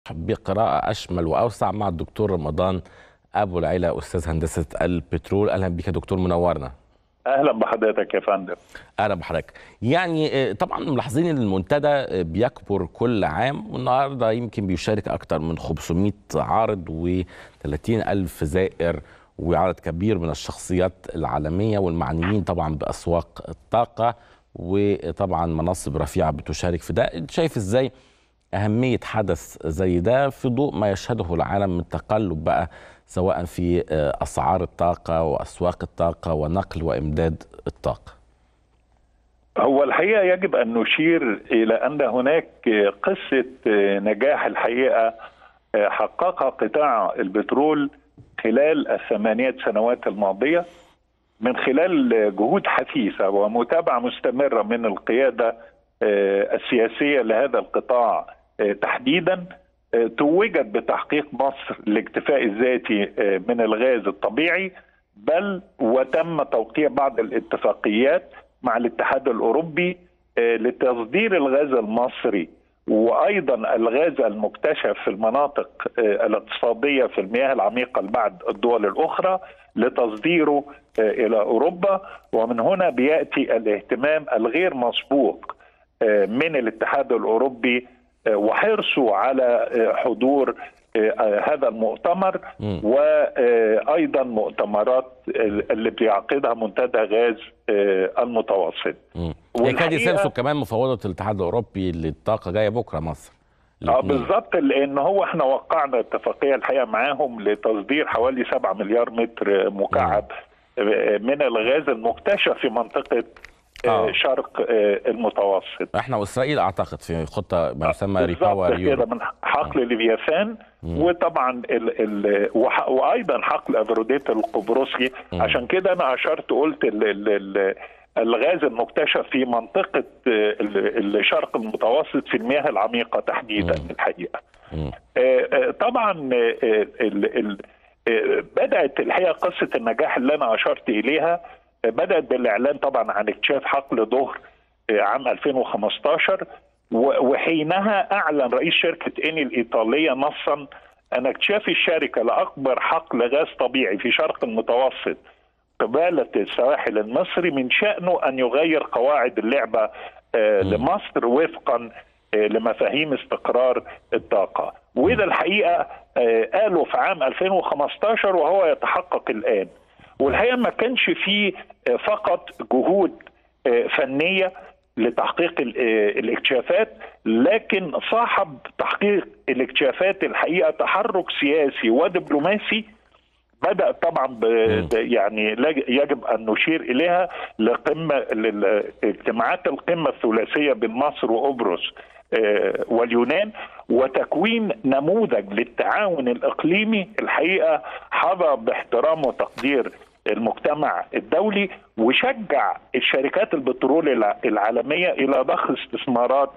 بقراءة أشمل وأوسع مع الدكتور رمضان أبو العلا أستاذ هندسة البترول أهلا بك يا دكتور منورنا اهلا بحضرتك يا فندم اهلا بحضرتك يعني طبعا ملاحظين ان المنتدى بيكبر كل عام والنهارده يمكن بيشارك اكثر من 500 عارض و30 الف زائر وعدد كبير من الشخصيات العالميه والمعنيين طبعا باسواق الطاقه وطبعا مناصب رفيعه بتشارك في ده شايف ازاي اهميه حدث زي ده في ضوء ما يشهده العالم من تقلب بقى سواء في اسعار الطاقه واسواق الطاقه ونقل وامداد الطاقه هو الحقيقه يجب ان نشير الى ان هناك قصه نجاح الحقيقه حققها قطاع البترول خلال الثمانيه سنوات الماضيه من خلال جهود حثيثه ومتابعه مستمره من القياده السياسيه لهذا القطاع تحديدا توجت بتحقيق مصر الاكتفاء الذاتي من الغاز الطبيعي بل وتم توقيع بعض الاتفاقيات مع الاتحاد الاوروبي لتصدير الغاز المصري وايضا الغاز المكتشف في المناطق الاقتصاديه في المياه العميقه لبعض الدول الاخرى لتصديره الى اوروبا ومن هنا بياتي الاهتمام الغير مسبوق من الاتحاد الاوروبي وحرصه على حضور هذا المؤتمر وايضا مؤتمرات اللي بيعقدها منتدى غاز المتوسط يكاد يسلسل كمان مفوضه الاتحاد الاوروبي للطاقه جايه بكره مصر اه بالظبط لان هو احنا وقعنا اتفاقيه الحقيقه معاهم لتصدير حوالي 7 مليار متر مكعب من الغاز المكتشف في منطقه آه. شرق المتوسط احنا واسرائيل اعتقد في خطه ما يسمى ريباور كده من حقل آه. ليفياثان وطبعا ال ال وايضا حقل افروديت القبرصي مم. عشان كده انا اشرت قلت ال ال ال الغاز المكتشف في منطقه الشرق المتوسط في المياه العميقه تحديدا مم. الحقيقه مم. طبعا ال ال بدات الحقيقه قصه النجاح اللي انا اشرت اليها بدات بالاعلان طبعا عن اكتشاف حقل ظهر عام 2015 وحينها اعلن رئيس شركه اني الايطاليه نصا ان اكتشاف الشركه لاكبر حقل غاز طبيعي في شرق المتوسط قباله السواحل المصري من شانه ان يغير قواعد اللعبه لمصر وفقا لمفاهيم استقرار الطاقه وده الحقيقه قالوا في عام 2015 وهو يتحقق الان والحقيقه ما كانش فيه فقط جهود فنيه لتحقيق الاكتشافات لكن صاحب تحقيق الاكتشافات الحقيقه تحرك سياسي ودبلوماسي بدا طبعا ب يعني يجب ان نشير اليها لقمه اجتماعات القمه الثلاثيه بين مصر وقبرص واليونان وتكوين نموذج للتعاون الاقليمي الحقيقه حظى باحترام وتقدير المجتمع الدولي وشجع الشركات البترول العالميه الى ضخ استثمارات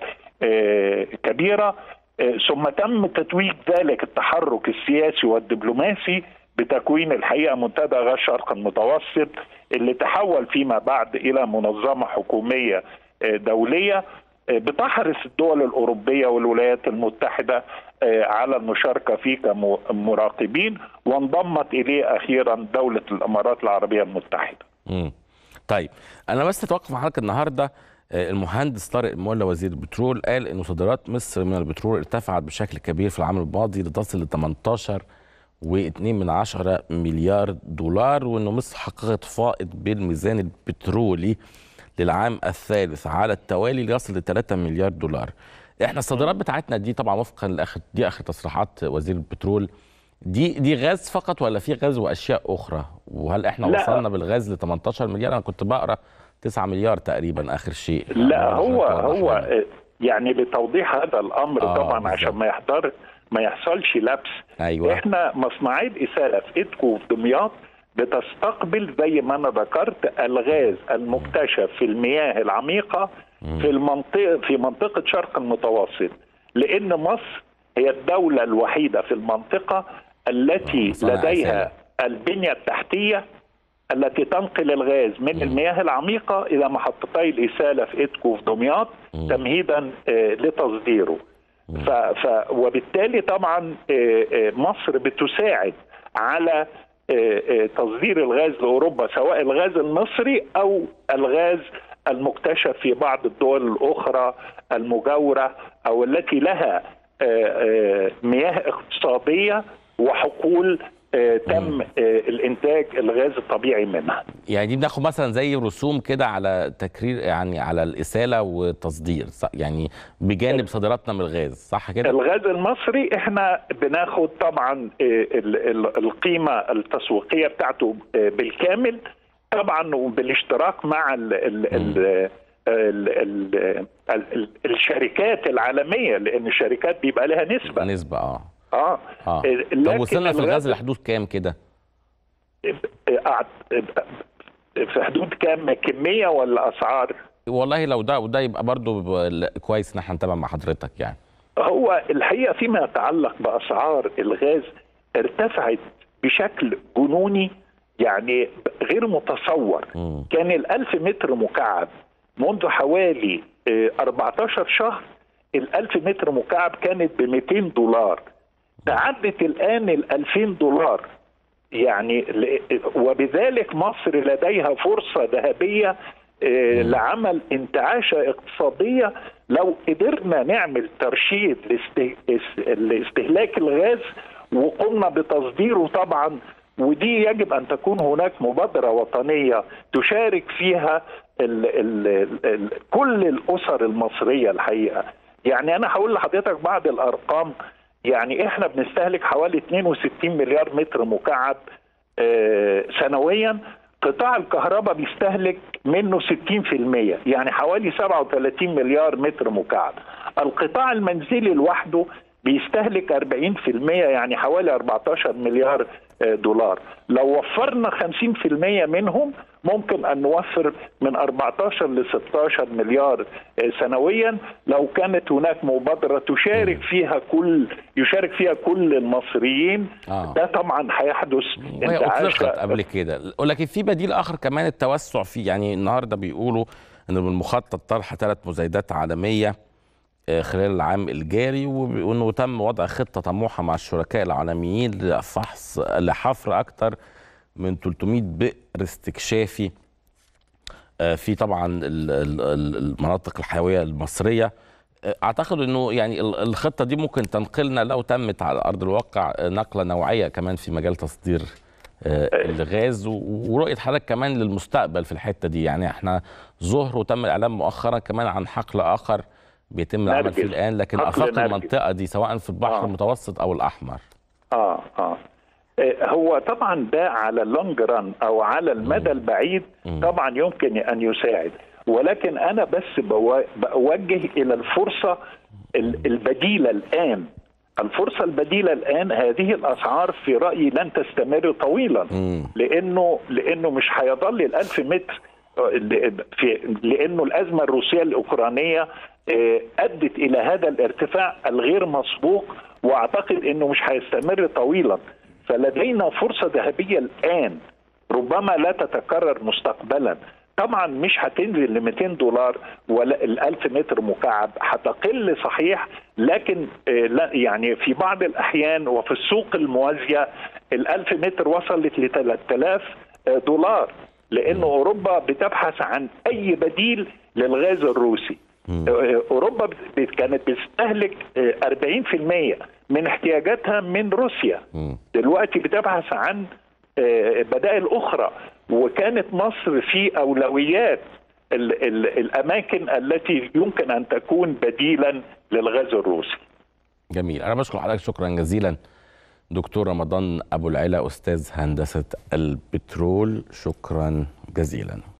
كبيره ثم تم تتويج ذلك التحرك السياسي والدبلوماسي بتكوين الحقيقه منتدى غاز الشرق المتوسط اللي تحول فيما بعد الى منظمه حكوميه دوليه بتحرص الدول الاوروبيه والولايات المتحده على المشاركه فيه كمراقبين وانضمت اليه اخيرا دوله الامارات العربيه المتحده. امم طيب انا بس اتوقف مع حضرتك النهارده المهندس طارق المولى وزير البترول قال ان صادرات مصر من البترول ارتفعت بشكل كبير في العام الماضي لتصل ل 18 و2 من عشرة مليار دولار وانه مصر حققت فائض بالميزان البترولي للعام الثالث على التوالي ليصل ل 3 مليار دولار. احنا الصادرات بتاعتنا دي طبعا وفقا لاخر دي اخر تصريحات وزير البترول دي دي غاز فقط ولا في غاز واشياء اخرى؟ وهل احنا لا. وصلنا بالغاز ل 18 مليار؟ انا كنت بقرا 9 مليار تقريبا اخر شيء. لا هو هو يعني لتوضيح هذا الامر آه طبعا بالزبط. عشان ما يحضر ما يحصلش لبس أيوة. احنا مصنعيه الاساله في ادكو في دمياط بتستقبل زي ما انا ذكرت الغاز المكتشف في المياه العميقه في المنطقه في منطقه شرق المتوسط لان مصر هي الدوله الوحيده في المنطقه التي لديها البنيه التحتيه التي تنقل الغاز من المياه العميقه الى محطتي الاساله في ادكو في دمياط تمهيدا لتصديره ف ف وبالتالي طبعا آه، آه، مصر بتساعد على آه، آه، تصدير الغاز لاوروبا سواء الغاز المصري او الغاز المكتشف في بعض الدول الاخرى المجاوره او التي لها آه، آه، مياه اقتصاديه وحقول آه، تم آه، الانتاج الغاز الطبيعي منها يعني دي بناخد مثلا زي رسوم كده على تكرير يعني على الإسالة والتصدير صح؟ يعني بجانب صادراتنا من الغاز صح كده؟ الغاز المصري احنا بناخد طبعا آه، ال- ال- القيمه التسويقيه بتاعته آه، بالكامل طبعا وبالاشتراك مع ال ال ال ال ال ال ال الشركات العالميه لان الشركات بيبقى لها نسبه نسبة اه اه اه لكن طب وصلنا في الغاز لحدود كام كده؟ أع- في حدود كام كميه ولا اسعار؟ والله لو ده وده يبقى برضو ب- كويس ان احنا نتابع مع حضرتك يعني هو الحقيقه فيما يتعلق باسعار الغاز ارتفعت بشكل جنوني يعني غير متصور مم. كان الألف متر مكعب منذ حوالي آه، 14 شهر الألف متر مكعب كانت ب 200 دولار تعدت الآن ال 2000 دولار يعني ل- وبذلك مصر لديها فرصة ذهبية آه، لعمل انتعاشة اقتصادية لو قدرنا نعمل ترشيد لاست- اس- لاستهلاك الغاز وقمنا بتصديره طبعا ودي يجب ان تكون هناك مبادره وطنيه تشارك فيها ال ال ال كل الاسر المصريه الحقيقه يعني انا هقول لحضرتك بعض الارقام يعني احنا بنستهلك حوالي 62 مليار متر مكعب آه، سنويا قطاع الكهرباء بيستهلك منه 60% يعني حوالي 37 مليار متر مكعب القطاع المنزلي لوحده بيستهلك 40% يعني حوالي 14 مليار آه، دولار لو وفرنا 50% منهم ممكن ان نوفر من 14 ل 16 مليار آه، سنويا لو كانت هناك مبادره تشارك فيها كل يشارك فيها كل المصريين آه. ده طبعا هيحدث وهي انتعاش اطلقت قبل كده ولكن في بديل اخر كمان التوسع فيه يعني النهارده بيقولوا ان من المخطط طرح ثلاث مزايدات عالميه آه، خلال العام الجاري وب- وانه تم وضع خطه طموحه مع الشركاء العالميين لفحص لحفر اكثر من 300 بئر استكشافي آه، في طبعا ال- ال- ال- المناطق الحيويه المصريه آه، اعتقد انه يعني ال- الخطه دي ممكن تنقلنا لو تمت على ارض الواقع آه، نقله نوعيه كمان في مجال تصدير آه، الغاز و- ورؤيه حضرتك كمان للمستقبل في الحته دي يعني احنا ظهر وتم الاعلان مؤخرا كمان عن حقل اخر بيتم العمل فيه نرجس. الان لكن حقل افاق نرجس. المنطقه دي سواء في البحر آه. المتوسط او الاحمر اه اه آه، هو طبعا ده على اللونج ران او على المدى البعيد طبعا يمكن ان يساعد ولكن انا بس بوا- بوجه الى الفرصه ال- البديله الان الفرصه البديله الان هذه الاسعار في رايي لن تستمر طويلا مم. لانه لانه مش هيظل الألف متر آه، ل- في لانه الازمه الروسيه الاوكرانيه آه، ادت الى هذا الارتفاع الغير مسبوق واعتقد انه مش هيستمر طويلا فلدينا فرصه ذهبيه الان ربما لا تتكرر مستقبلا طبعا مش هتنزل ل 200 دولار ولا ال 1000 متر مكعب هتقل صحيح لكن آه، لا يعني في بعض الاحيان وفي السوق الموازيه ال 1000 متر وصلت ل 3000 دولار لان اوروبا بتبحث عن اي بديل للغاز الروسي آه، اوروبا بت- كانت بتستهلك آه، 40% من احتياجاتها من روسيا مم. دلوقتي بتبحث عن آه، بدائل اخرى وكانت مصر في اولويات ال ال الاماكن التي يمكن ان تكون بديلا للغاز الروسي جميل انا بشكر حضرتك شكرا جزيلا دكتور رمضان ابو العلا استاذ هندسه البترول شكرا جزيلا